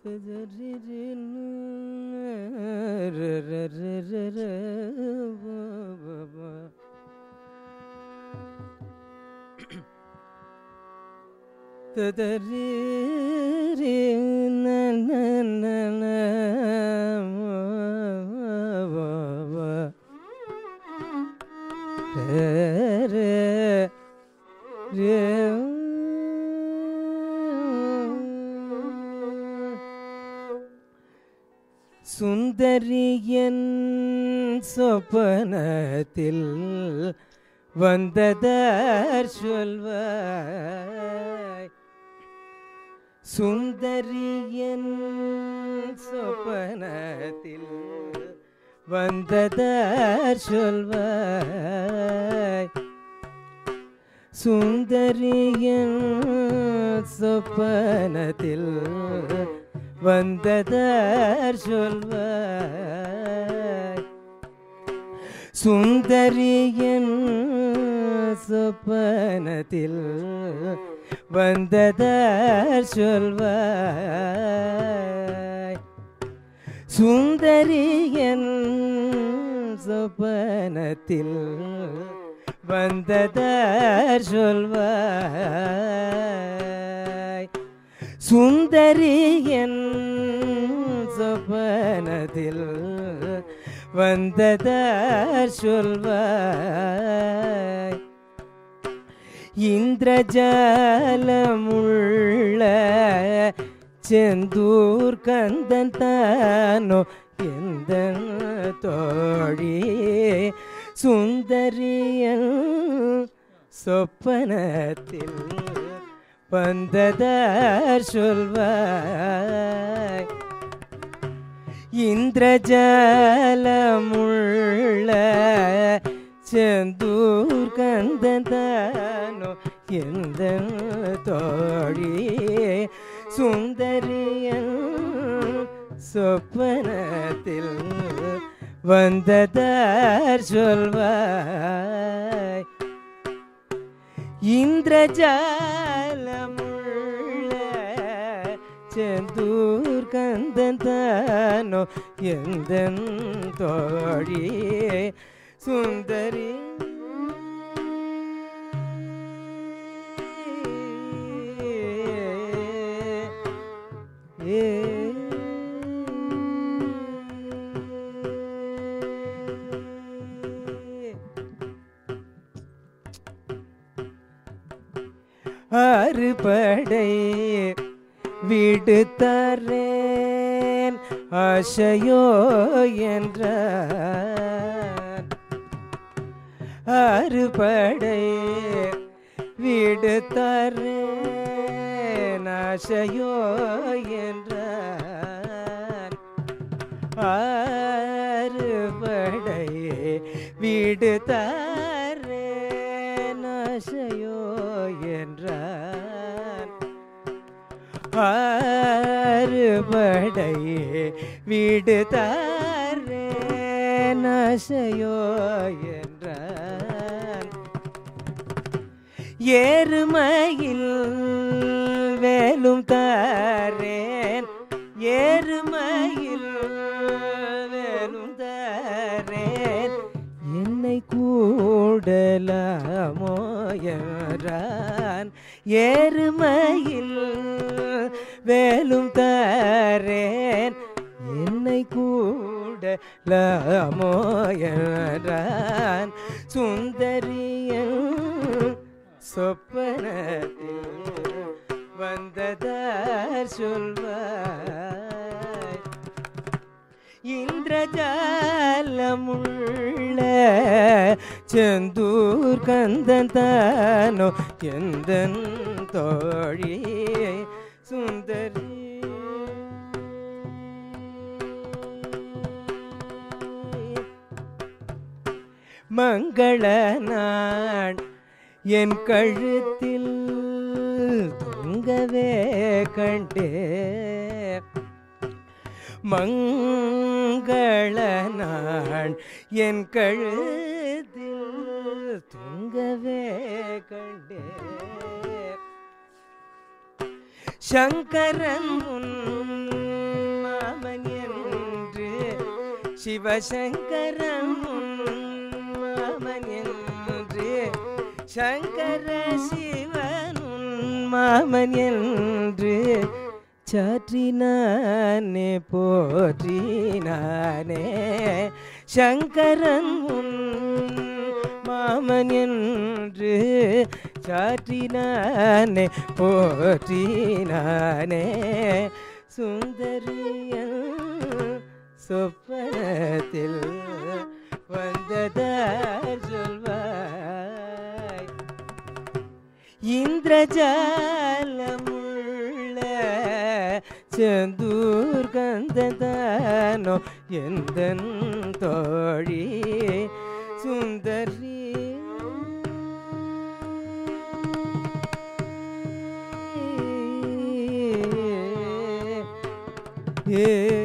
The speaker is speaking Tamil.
சுந்தரியன் சொப்பனத்தில் வந்ததார் சொல்வாய் சுந்தரியன் சொப்பனத்தில் வந்ததார் சொல்வாய் சுந்தரியன் சொப்பனத்தில் வந்ததார் சொல்வாய் சுந்தரியன் சொப்பனத்தில் வந்ததார் சொல்வாய் சுந்தரியன் சொப்பனத்தில் வந்ததார் சொல்வாய் சுந்தரியன் சொப்பனத்தில் வந்ததார் சொல்வாய் இந்திரஜாலமுள்ள செந்தூர் கந்தன் தானோ எந்த தோழி சுந்தரியன் சொப்பனத்தில் வந்ததார் சொல்வாய் இந்திரஜாலமுள்ள செந்தூர் கந்ததானோ எந்த தோழி சுந்தரியன் சொப்பனத்தில் வந்ததார் சொல்வாய் இந்திரஜாலமுள்ள செந்தூர் கந்தன் தானோ எந்த தோழி சுந்தரி அறுபடை விடுத்தரேன் ஆசையோ என்றான் அறுபடை விடுத்தரேன் ஆசையோ என்றான் ஆறுபடை விடுத்தரேன் ஆசையோ என்றான் ஆறுபடை விடுத்தாரே நசையோ என்றான் ஏறுமையில் வேலும் தாரேன் ஏறுமையில் வேலும் தாரேன் என்னை கூடலாமோ என்றான் ஏறுமையில் வேலும் தாரேன் என்னை கூட லாமோ என்றான் சுந்தரியன் சொப்பனத்தில் வந்ததார் சொல்வாய் இந்திரஜாலமுள்ள செந்தூர் கந்தன் தானோ எந்த தோழி சுந்தரி மங்கள நாள் என் கழுத்தில் தொங்கவே கண்டே மங்கள நாள் என் கழுத்தில் தொங்கவே கண்டே சங்கரன் முன் சிவசங்கரன் மாமன் என்று சங்கர சிவனுன் மாமன் என்று சாற்றினானே போற்றினானே சங்கரன் உன் மாமன் என்று சாற்றினானே போற்றினானே சுந்தரியன் சொப்பனத்தில் வந்ததார் சொல்வாய் இந்திரஜாலமுள்ள செந்தூர் கந்ததானோ எந்த தோழி சுந்தரி ஏ